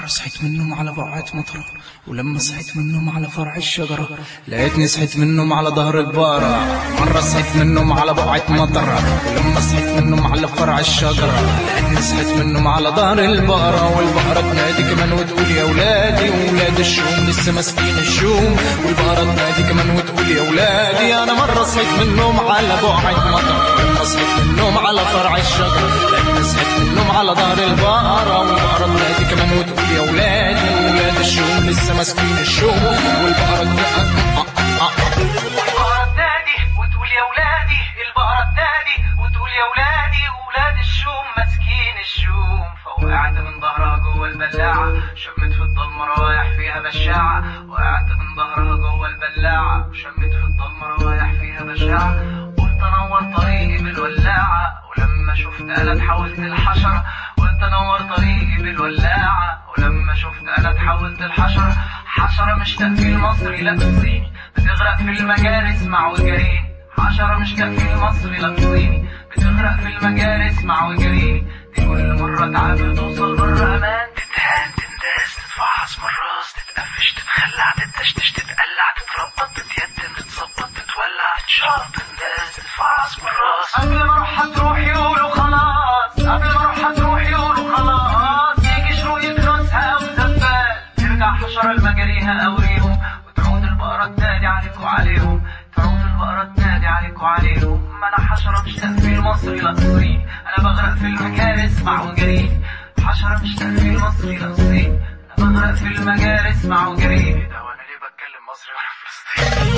صحيت من النوم على بقعة مطرة ولما صحيت من النوم على فرع الشجرة لقيتني صحيت من النوم على ظهر البقرة مرة صحيت من النوم على بقعة مطرة ولما صحيت من النوم على فرع الشجرة لقيتني صحيت من النوم على ظهر البقرة والبقرة تنادي كمان وتقول يا ولادي ولاد الشوم لسه ماسكين الشوم والبقرة تنادي كمان وتقول يا ولادي أنا مرة صحيت من النوم على بقعة مطرة ولما صحيت من النوم على فرع الشجرة لقيتني صحيت من النوم على ظهر البقرة والبقرة تنادي كمان وتقول يا ولادي ولاد الشوم لسه ماسكين الشوم والبقرة تنادي البقرة تنادي وتقول يا ولادي البقرة تنادي وتقول يا ولادي ولاد الشوم ماسكين الشوم فوقعت من ظهرها جوه البلاعة شمت في الضلمة روايح فيها بشاعة وقعت من ظهرها جوه البلاعة وشمت في الضلمة روايح فيها بشاعة قلت انور طريقي بالولاعة ولما شفت آلة حولت الحشرة قلت انور طريقي بالولاعة ولما شفت آلة حولت الحشرة حشرة مش تأكيل مصري لا صيني بتغرق في المجاري اسمع وجريني حشرة مش تأكيل مصري لا صيني بتغرق في المجاري اسمع وجريني دي كل مرة تعافر توصل بره أمان تتهان تنداس تتفحص من الراس تتقفش تتخلع تتشتش تتقلع تتربط تتيتم تتظبط تتولع تشرب تنداس تتفحص من الراس قبل ما اروح هتروح يقولوا خلاص قبل ما اروح هتروح يقولوا خلاص يجي شروق يكنسها او زبال ترجع حشرة لمجاريها او ريهم وتعود البقرة تنادي عليك وعليهم تعود البقرة تنادي عليك وعليهم ما انا حشرة مش تقفيل مصري لا صيني انا بغرق في المجال اسمع وجريني حشرة مش تقفيل مصري لا صيني انا بغرق في المجال اسمع وجريني ده وانا ليه بتكلم مصري وانا في فلسطين